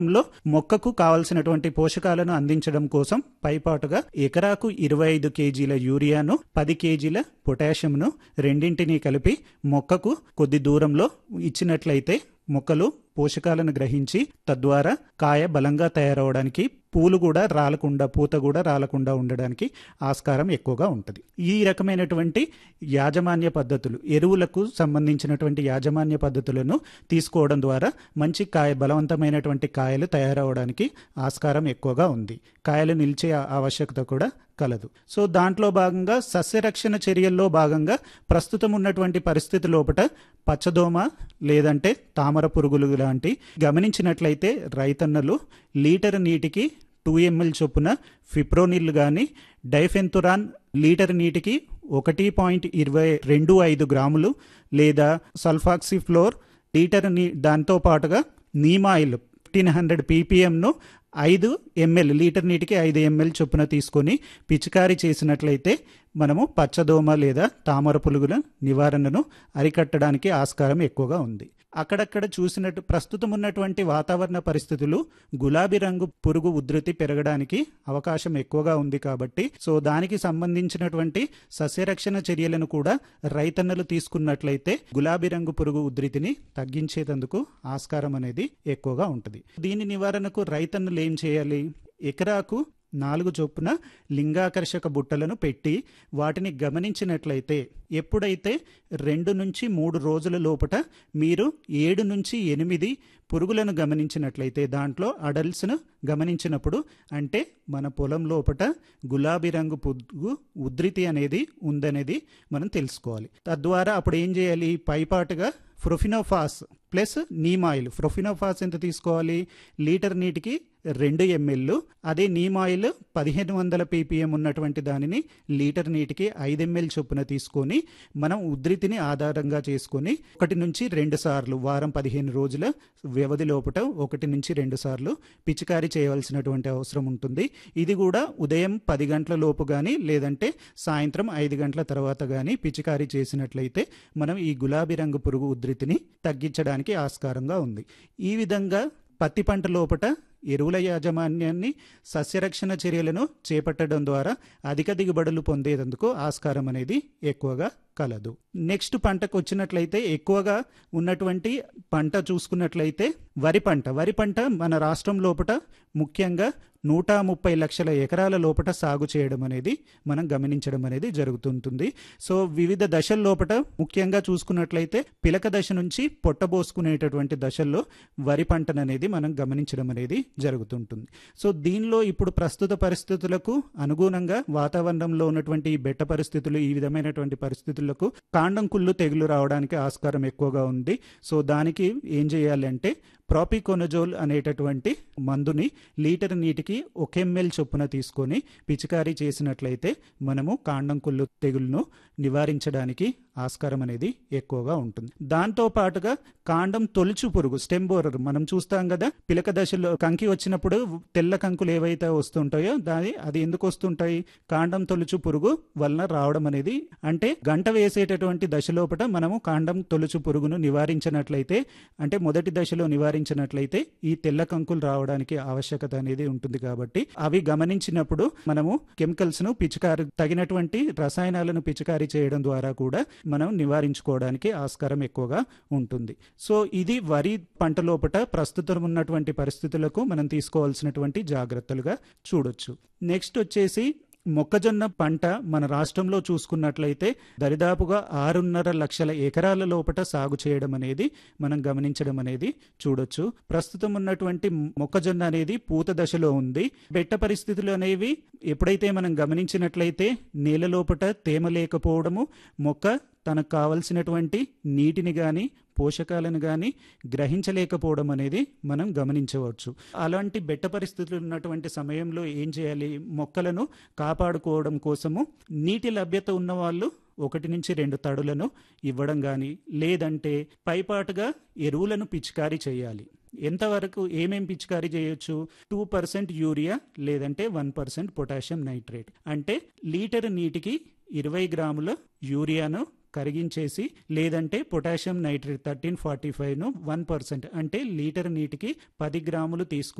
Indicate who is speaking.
Speaker 1: లో మొక్కకు కావలసినటువంటి పోషకాలను అందించడం కోసం పైపాటుగా ఎకరాకు ఇరవై ఐదు కేజీల యూరియాను పది కేజీల పొటాషియంను రెండింటినీ కలిపి మొక్కకు కొద్ది దూరంలో ఇచ్చినట్లయితే మొక్కలు పోషకాలను గ్రహించి తద్వారా కాయ బలంగా తయారవడానికి పూలు కూడా రాలకుండా పూత కూడా రాలకుండా ఉండడానికి ఆస్కారం ఎక్కువగా ఉంటుంది ఈ రకమైనటువంటి యాజమాన్య పద్ధతులు ఎరువులకు సంబంధించినటువంటి యాజమాన్య పద్ధతులను తీసుకోవడం ద్వారా మంచి కాయ బలవంతమైనటువంటి కాయలు తయారవడానికి ఆస్కారం ఎక్కువగా ఉంది కాయలు నిలిచే ఆ- ఆవశ్యకత కూడా కలదు సో దాంట్లో భాగంగా సస్యరక్షణ చర్యల్లో భాగంగా ప్రస్తుతం ఉన్నటువంటి పరిస్థితి లోపల పచ్చదోమ లేదంటే తామర పురుగులు లాంటి గమనించినట్లయితే రైతన్నలు లీటర్ నీటికి టూ ఎంఎల్ చొప్పున ఫిప్రోనిల్ కానీ డైఫెన్తురాన్ లీటర్ నీటికి ఒకటి పాయింట్ ఇరవై రెండు ఐదు గ్రాములు లేదా సల్ఫాక్సిఫ్లోర్ లీటర్ నీ దాంతో పాటుగా నీమాయిల్ ఫిఫ్టీన్ హండ్రెడ్ పీపీఎంను ఐదు ఎంఎల్ లీటర్ నీటికి ఐదు ఎంఎల్ చొప్పున తీసుకొని పిచికారీ చేసినట్లయితే మనము పచ్చదోమ లేదా తామర పురుగుల నివారణను అరికట్టడానికి ఆస్కారం ఎక్కువగా ఉంది అక్కడక్కడ చూసినట్టు ప్రస్తుతం ఉన్నటువంటి వాతావరణ పరిస్థితులు గులాబీ రంగు పురుగు ఉధృతి పెరగడానికి అవకాశం ఎక్కువగా ఉంది కాబట్టి సో దానికి సంబంధించినటువంటి సస్యరక్షణ చర్యలను కూడా రైతన్నలు తీసుకున్నట్లయితే గులాబీ రంగు పురుగు ఉధృతిని తగ్గించేందుకు ఆస్కారం అనేది ఎక్కువగా ఉంటుంది దీని నివారణకు రైతన్నలు ఏం చేయాలి ఎకరాకు నాలుగు చొప్పున లింగాకర్షక బుట్టలను పెట్టి వాటిని గమనించినట్లయితే ఎప్పుడైతే రెండు నుంచి మూడు రోజుల లోపట మీరు ఏడు నుంచి ఎనిమిది పురుగులను గమనించినట్లయితే దాంట్లో అడల్ట్స్ను గమనించినప్పుడు అంటే మన పొలం లోపట గులాబీ రంగు పురుగు ఉధృతి అనేది ఉందనేది మనం తెలుసుకోవాలి తద్వారా అప్పుడు ఏం చేయాలి పైపాటుగా ఫ్రొఫినోఫాస్ ప్లస్ నీమాయిల్ ఫ్రొఫినోఫాస్ ఎంత తీసుకోవాలి లీటర్ నీటికి రెండు ఎంఎల్ అదే నీమాయిల్ పదిహేను వందల పీపీఎం ఉన్నటువంటి దానిని లీటర్ నీటికి ఐదు ఎంఎల్ చొప్పున తీసుకొని మనం ఉధృతిని ఆధారంగా చేసుకొని ఒకటి నుంచి రెండు సార్లు వారం పదిహేను రోజుల వ్యవధి లోపట ఒకటి నుంచి రెండు సార్లు పిచికారీ చేయవలసినటువంటి అవసరం ఉంటుంది ఇది కూడా ఉదయం పది గంటల లోపు కానీ లేదంటే సాయంత్రం ఐదు గంటల తర్వాత కానీ పిచికారీ చేసినట్లయితే మనం ఈ గులాబీ రంగు పురుగు ఉధృతిని తగ్గించడానికి ఆస్కారంగా ఉంది ఈ విధంగా పత్తి పంట లోపట ఎరువుల యాజమాన్యాన్ని సస్యరక్షణ చర్యలను చేపట్టడం ద్వారా అధిక దిగుబడులు పొందేందుకు ఆస్కారం అనేది ఎక్కువగా కలదు నెక్స్ట్ పంటకు వచ్చినట్లయితే ఎక్కువగా ఉన్నటువంటి పంట చూసుకున్నట్లయితే వరి పంట వరి పంట మన రాష్ట్రం లోపట ముఖ్యంగా నూట ముప్పై లక్షల ఎకరాల లోపట సాగు చేయడం అనేది మనం గమనించడం అనేది జరుగుతుంటుంది సో వివిధ దశల లోపట ముఖ్యంగా చూసుకున్నట్లయితే పిలక దశ నుంచి పొట్టబోసుకునేటటువంటి దశల్లో వరి పంటను అనేది మనం గమనించడం అనేది జరుగుతుంటుంది సో దీనిలో ఇప్పుడు ప్రస్తుత పరిస్థితులకు అనుగుణంగా వాతావరణంలో ఉన్నటువంటి ఈ బెట్ట పరిస్థితులు ఈ విధమైనటువంటి పరిస్థితులకు కాండం కుళ్ళు తెగులు రావడానికి ఆస్కారం ఎక్కువగా ఉంది సో దానికి ఏం చేయాలి అంటే ప్రాపికోనజోల్ అనేటటువంటి మందుని లీటర్ నీటికి ఒక ఎంఎల్ చొప్పున తీసుకొని పిచికారీ చేసినట్లయితే మనము కాండం కుళ్ళు తెగులును నివారించడానికి ఆస్కారం అనేది ఎక్కువగా ఉంటుంది దాంతో పాటుగా కాండం తొలుచు పురుగు స్టెమ్ బోరర్ మనం చూస్తాం కదా పిలక దశలో కంకి వచ్చినప్పుడు తెల్ల కంకులు ఏవైతే వస్తుంటాయో దాని అది ఎందుకు వస్తుంటాయి కాండం తొలుచు పురుగు వలన రావడం అనేది అంటే గంట వేసేటటువంటి దశలోపట మనము కాండం తొలుచు పురుగును నివారించినట్లయితే అంటే మొదటి దశలో నివారించినట్లయితే ఈ తెల్ల కంకులు రావడానికి ఆవశ్యకత అనేది ఉంటుంది కాబట్టి అవి గమనించినప్పుడు మనము కెమికల్స్ ను పిచికారి తగినటువంటి రసాయనాలను పిచికారీ చేయడం ద్వారా కూడా మనం నివారించుకోవడానికి ఆస్కారం ఎక్కువగా ఉంటుంది సో ఇది వరి పంట లోపట ప్రస్తుతం ఉన్నటువంటి పరిస్థితులకు మనం తీసుకోవాల్సినటువంటి జాగ్రత్తలుగా చూడొచ్చు నెక్స్ట్ వచ్చేసి మొక్కజొన్న పంట మన రాష్ట్రంలో చూసుకున్నట్లయితే దరిదాపుగా ఆరున్నర లక్షల ఎకరాల లోపట సాగు చేయడం అనేది మనం గమనించడం అనేది చూడొచ్చు ప్రస్తుతం ఉన్నటువంటి మొక్కజొన్న అనేది పూత దశలో ఉంది బెట్ట పరిస్థితులు అనేవి ఎప్పుడైతే మనం గమనించినట్లయితే నేల లోపట తేమ లేకపోవడము మొక్క తనకు కావలసినటువంటి నీటిని కానీ పోషకాలను కానీ గ్రహించలేకపోవడం అనేది మనం గమనించవచ్చు అలాంటి బెట్ట పరిస్థితులు ఉన్నటువంటి సమయంలో ఏం చేయాలి మొక్కలను కాపాడుకోవడం కోసము నీటి లభ్యత ఉన్న వాళ్ళు ఒకటి నుంచి రెండు తడులను ఇవ్వడం కానీ లేదంటే పైపాటుగా ఎరువులను పిచికారీ చేయాలి ఎంతవరకు ఏమేం పిచికారీ చేయొచ్చు టూ పర్సెంట్ యూరియా లేదంటే వన్ పర్సెంట్ పొటాషియం నైట్రేట్ అంటే లీటర్ నీటికి ఇరవై గ్రాముల యూరియాను కరిగించేసి లేదంటే పొటాషియం నైట్రేట్ థర్టీన్ ఫార్టీ ఫైవ్ను వన్ పర్సెంట్ అంటే లీటర్ నీటికి పది గ్రాములు తీసుకు